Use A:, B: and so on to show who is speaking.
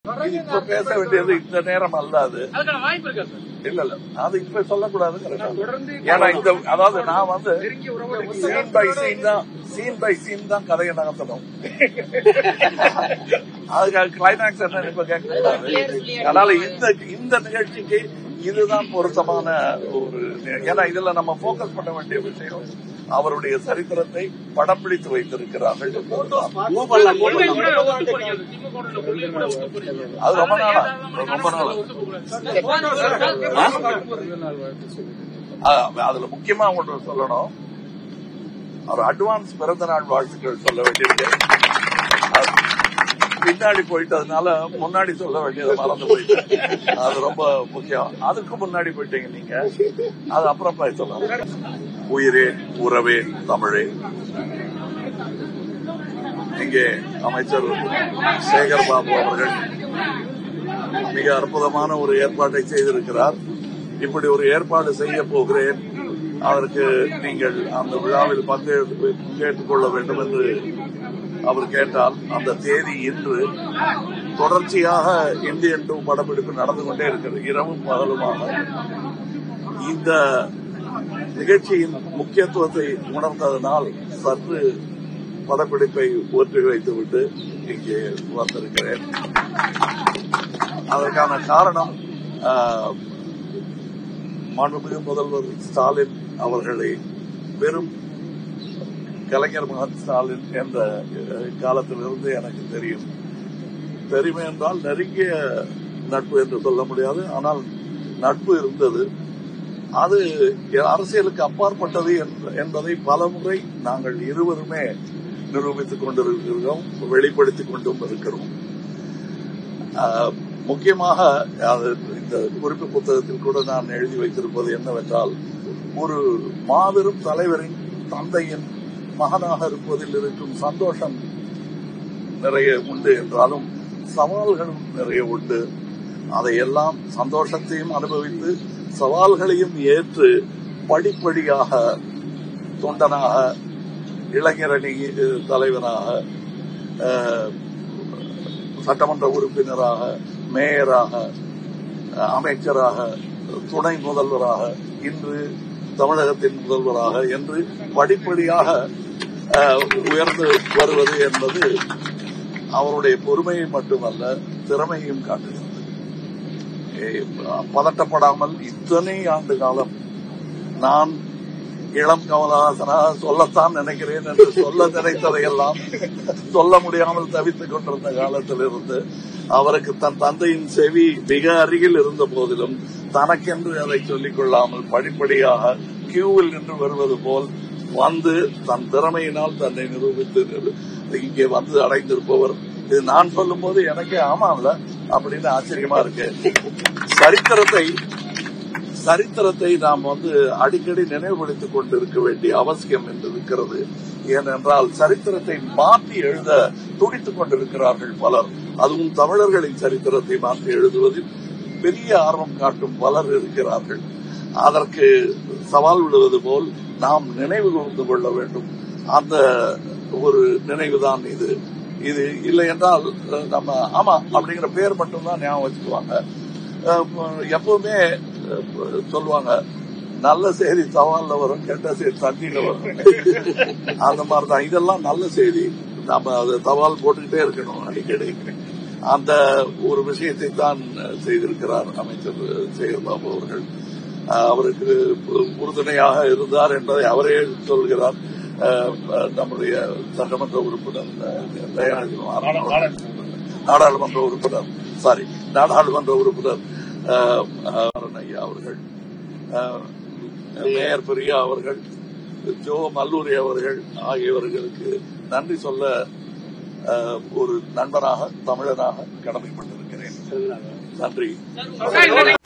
A: இது இப்ப பேச வேண்டியது இந்த நேரம் அல்ல அது
B: அதுக்கான வாய்ப்பு இருக்கா சார்
A: இல்ல இல்ல அது இப்ப சொல்லக்கூடாது
B: தொடர்ந்து
A: ஏன்னா இந்த அதாவது நான் வந்து
B: நெருங்கிய உறவோடு
A: சீன் பை சீன் தான் சீன் பை சீன் தான் கதையை நகர்த்தணும் அதுக்கு கிளைமேக்ஸ் என்ன இப்ப கேட்கக்கூடாது அதனால இந்த இந்த நிகழ்ச்சிக்கு இதுதான் பொருத்தமான ஒரு நி- ஏன்னா இதுல நம்ம போக்கஸ் பண்ண வேண்டிய விஷயம் அவருடைய சரித்திரத்தை படம் பிடித்து வைத்திருக்கிறார்கள் என்பதுதான்.
B: கொள்கை கூட ஒத்து போறீங்க திமுக வோட கொள்கை கூட ஒத்து போறீங்க
A: அது ரொம்ப நாளா ரொம்ப நாளா
B: ஒத்து போகக்கூடாது
A: அஹ் அதுல முக்கியமா ஒன்று சொல்லணும் அவர் அட்வான்ஸ் பிறந்த நாள் வாழ்த்துக்கள் சொல்ல வேண்டியிருக்கு அது பின்னாடி போயிட்டதுனால முன்னாடி சொல்ல வேண்டியதை மறந்து போயிட்டேன் அது ரொம்ப முக்கியம் அதுக்கு முன்னாடி போயிட்டீங்க நீங்க அது அப்புறம் போய் சொல்லலாம் உயிரே உறவே தமிழே இங்கே அமைச்சர் சேகர் பாபு அவர்கள் மிக அற்புதமான ஒரு ஏற்பாட்டை செய்திருக்கிறார் இப்படி ஒரு ஏற்பாடு செய்ய போகிறேன் அதற்கு நீங்கள் அந்த விழாவில் பங்கேற்று பங்கேற்றுக் கொள்ள வேண்டும் என்று அவர் கேட்டால் அந்த தேதி இன்று தொடர்ச்சியாக இந்தியன் டூ படப்பிடிப்பு நடந்து கொண்டே இருக்கிறது இரவும் பகலுமாக இந்த நிகழ்ச்சியின் முக்கியத்துவத்தை உணர்ந்ததனால் சற்று படப்பிடிப்பை ஒற்றி வைத்துவிட்டு இங்கே வந்திருக்கிறேன் அதற்கான காரணம் ஆஹ், மாண்புமிகு முதல்வர் ஸ்டாலின் அவர்களை வெறும் கலைஞர் மகன் ஸ்டாலின் என்ற அஹ், காலத்திலிருந்து எனக்கு தெரியும் தெரியும் என்றால் நெருங்கிய நட்பு என்று சொல்ல முடியாது ஆனால் நட்பு இருந்தது அது அரசியலுக்கு அப்பாற்பட்டது என்ப- என்பதை பலமுறை நாங்கள் இருவருமே நிரூபித்துக் கொண்டிருக்கிறோம் வெளிப்படுத்திக் கொண்டும் இருக்கிறோம் ஆஹ், முக்கியமாக அது இந்த குறிப்பு புத்தகத்தில் கூட நான் எழுதி வைத்திருப்பது என்னவென்றால் ஒரு மாபெரும் தலைவரின் தந்தையின் மகனாக இருப்பதில் இருக்கும் சந்தோஷம் நிறைய உண்டு என்றாலும் சவால்களும் நிறைய உண்டு அதையெல்லாம் சந்தோஷத்தையும் அனுபவித்து சவால்களையும் ஏற்று படிப்படியாக தொண்டனாக இளைஞரணி அஹ், தலைவனாக அஹ், சட்டமன்ற உறுப்பினராக மேயராக அஹ், அமைச்சராக துணை முதல்வராக இன்று தமிழகத்தின் முதல்வராக என்று படிப்படியாக அஹ், உயர்ந்து வருவது என்பது அவருடைய பொறுமையை மட்டுமல்ல திறமையும் காட்டுகிறது ஏ, பதட்டப்படாமல் இத்தனை ஆண்டு காலம் நான் இளம் கமலஹாசனாக சொல்லத்தான் நினைக்கிறேன் என்று சொல்ல நினைத்ததையெல்லாம் சொல்ல முடியாமல் தவித்துக் கொண்டிருந்த காலத்திலிருந்து அவருக்கு தன் தந்தையின் செவி மிக அருகில் இருந்த போதிலும் தனக்கென்று அதை சொல்லிக் கொள்ளாமல் படிப்படியாக கியூவில் நின்று வருவது போல் வந்து தன் திறமையினால் தன்னை நிரூபித்து நிறு- இங்கே வந்து அடைந்திருப்பவர் இது நான் சொல்லும் போது எனக்கே ஆமாம்ல அப்படின்னு ஆச்சரியமா இருக்கு சரித்திரத்தை சரித்திரத்தை நாம் வந்து அடிக்கடி நினைவுபடுத்திக் கொண்டிருக்க வேண்டிய அவசியம் என்று இருக்கிறது ஏனென்றால் சரித்திரத்தை மாற்றி எழுத துடித்துக் கொண்டிருக்கிறார்கள் பலர் அதுவும் தமிழர்களின் சரித்திரத்தை மாற்றி எழுதுவதில் பெரிய ஆர்வம் காட்டும் பலர் இருக்கிறார்கள் அதற்கு சவால் விடுவது போல் நாம் நினைவு கூர்ந்து கொள்ள வேண்டும் அந்த ஒரு நினைவுதான் இது இது இல்லை என்றால் அஹ், நம்ம ஆமா அப்படிங்கிற பேர் மட்டும்தான் ஞாபகம் வச்சுக்குவாங்க அஹ், எப்பவுமே அஹ், சொல்லுவாங்க நல்ல செய்தி சவால்ல வரும் கெட்ட செய்தி தண்ணியில வரும் அந்த மாதிரிதான் இதெல்லாம் நல்ல செய்தி நம்ம அது தவால் போட்டுக்கிட்டே இருக்கணும் அடிக்கடி அந்த ஒரு விஷயத்தை தான் செய்திருக்கிறார் அமைச்சர் சேகர்பாபு அவர்கள் அஹ், அவருக்கு உறுதுணையாக இருந்தார் என்பதை அவரே சொல்கிறார் அஹ், நம்முடைய சட்டமன்ற உறுப்பினர் அஹ், தயாநிதி நாடாளுமன்ற உறுப்பினர் சாரி நாடாளுமன்ற உறுப்பினர் அஹ், அஹ், ஐயா அவர்கள் அஹ், மேயர் பிரியா அவர்கள் ஜோ மல்லூரி அவர்கள் ஆகியவர்களுக்கு நன்றி சொல்ல அஹ், ஒரு நண்பனாக தமிழனாக கடமைப்பட்டிருக்கிறேன் நன்றி